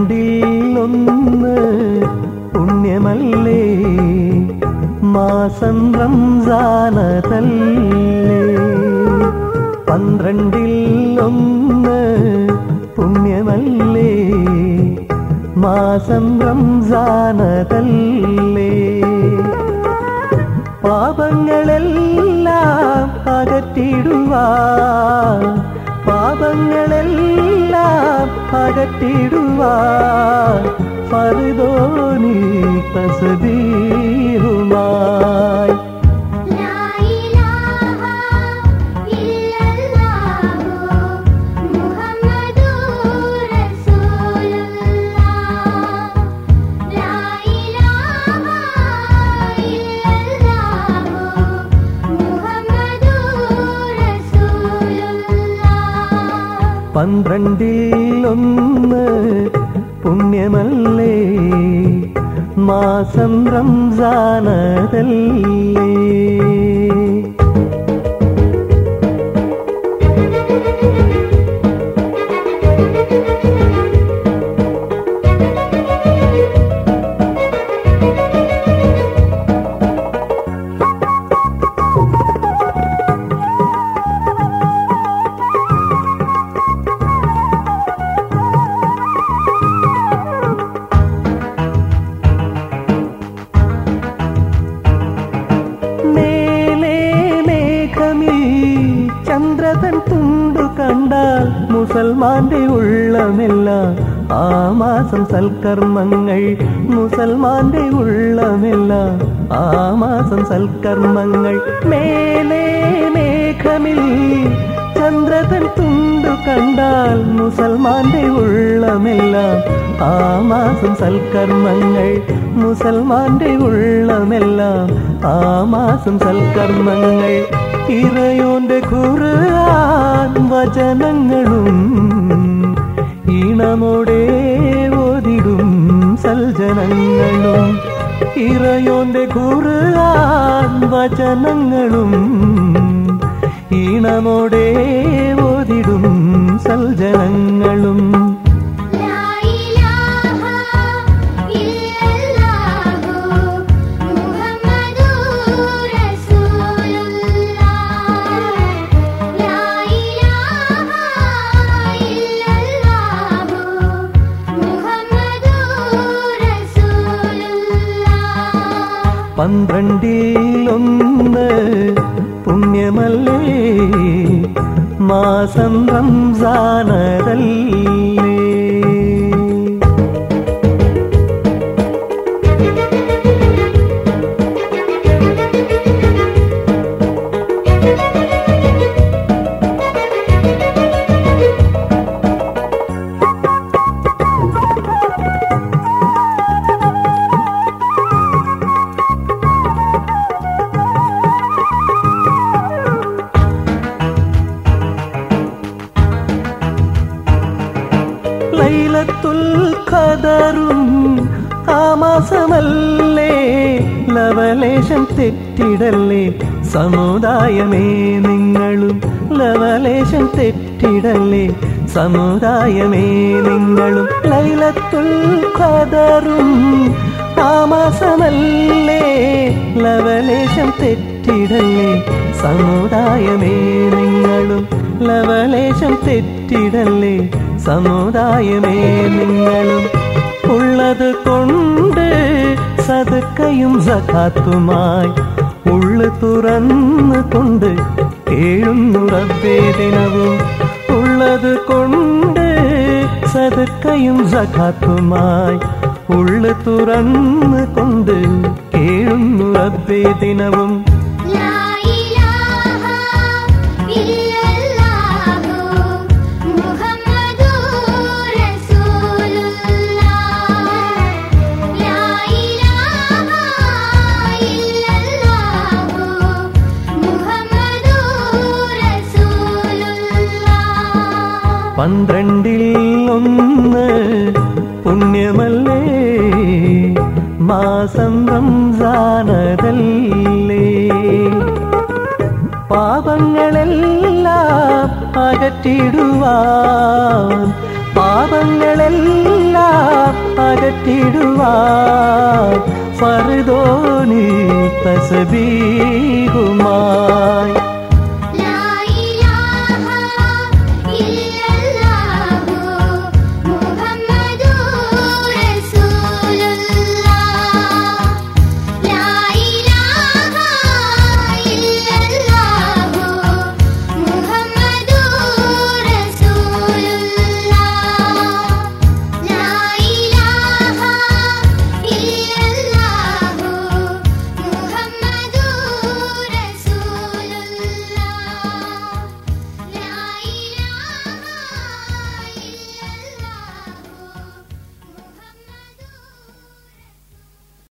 പന്ത്രണ്ടിൽ ഒന്ന് പുണ്യമല്ലേ മാസം റംസാനതല്ലേ പന്ത്രണ്ടിൽ ഒന്ന് പുണ്യമല്ലേ മാസം റംസാനതല്ലേ പാപങ്ങളെല്ലാം അകറ്റിടുവാൻ പാപങ്ങളെല്ലാം അകറ്റിടുവാൻ ഫറുദോനി തസ്ബീഹുമായി ലാ ഇലാഹ ഇല്ലല്ലാഹു മുഹമ്മദുർ റസൂലുള്ളാഹ് ലാ ഇലാഹ ഇല്ലല്ലാഹു മുഹമ്മദുർ റസൂലുള്ളാഹ് പന്ത്രണ്ടിൽ ഒന്ന് പുണ്യമല്ലേ മാസം റംസാനതല്ലേ മേലേ മേഘമിൽ ചന്ദ്രതൻ തുണ്ടു കണ്ടാൽ മുസൽമാന്റെ ഉള്ളമെല്ലാം ആ മാസം സൽക്കർമ്മങ്ങൾ മുസൽമാന്റെ ഉള്ളമെല്ലാം ആ മാസം സൽക്കർമ്മങ്ങൾ മേലേ മേഘമിൽ ചന്ദ്രതൻ തുണ്ടു കണ്ടാൽ മുസൽമാന്റെ ഉള്ളമെല്ലാം ആ മാസം സൽക്കർമ്മങ്ങൾ മുസൽമാന്റെ ഉള്ളമെല്ലാം ആ മാസം സൽക്കർമ്മങ്ങൾ ഇറയോന്റെ ഖുർആൻ വചനങ്ങളും ഈണമോടെ ഓതിടും സൽജനങ്ങളും ഇറയോന്റെ ഖുർആൻ വചനങ്ങളും ഈണമോടെ ഓതിടും സൽജനങ്ങളും ലാ ഇലാഹ ഇല്ലല്ലാഹു മുഹമ്മദുർ റസൂലുള്ളാഹ് ലാ ഇലാഹ ഇല്ലല്ലാഹു മുഹമ്മദുർ റസൂലുള്ളാഹ് പന്ത്രണ്ടിൽ ഒന്ന് പുണ്യമല്ലേ മാസം റംസാനതല്ലേ ലൈലത്തുൽ ഖദറും ആ മാസമല്ലേ ലവലേശം തെറ്റിടല്ലേ സമുദായമേ നിങ്ങളും ലവലേശം തെറ്റിടല്ലേ സമുദായമേ നിങ്ങളും ലൈലത്തുൽ ഖദറും ആ മാസമല്ലേ ലവലേശം തെറ്റിടല്ലേ സമുദായമേ നിങ്ങളും ലവലേശം തെറ്റിടല്ലേ സമുദായമേ നിങ്ങളും ഉള്ളത് കൊണ്ട് സതുക്കയും സഖാത്തുമായി ഉള്ളു തുറന്നു കൊണ്ട് കേഴുന്നു റബ്ബേ ദിനവും ഉള്ളത് കൊണ്ട് സതുക്കയും സഖാത്തുമായി ഉള്ളു തുറന്നു കൊണ്ട് കേഴുന്നു റബ്ബേ ദിനവും ലാ ഇലാഹ ഇല്ലല്ലാഹു മുഹമ്മദുർ റസൂലുള്ളാഹ് ലാ ഇലാഹ ഇല്ലല്ലാഹു മുഹമ്മദുർ റസൂലുള്ളാഹ് പന്ത്രണ്ടിൽ ഒന്ന് പുണ്യമല്ലേ മാസം റംസാനതല്ലേ പാപങ്ങളെല്ലാം അകറ്റിടുവാൻ പാപങ്ങളെല്ലാം ചൊല്ലിയിട്ടിടുവാൻ ഫർദോനിൽ തസബീഹുമായി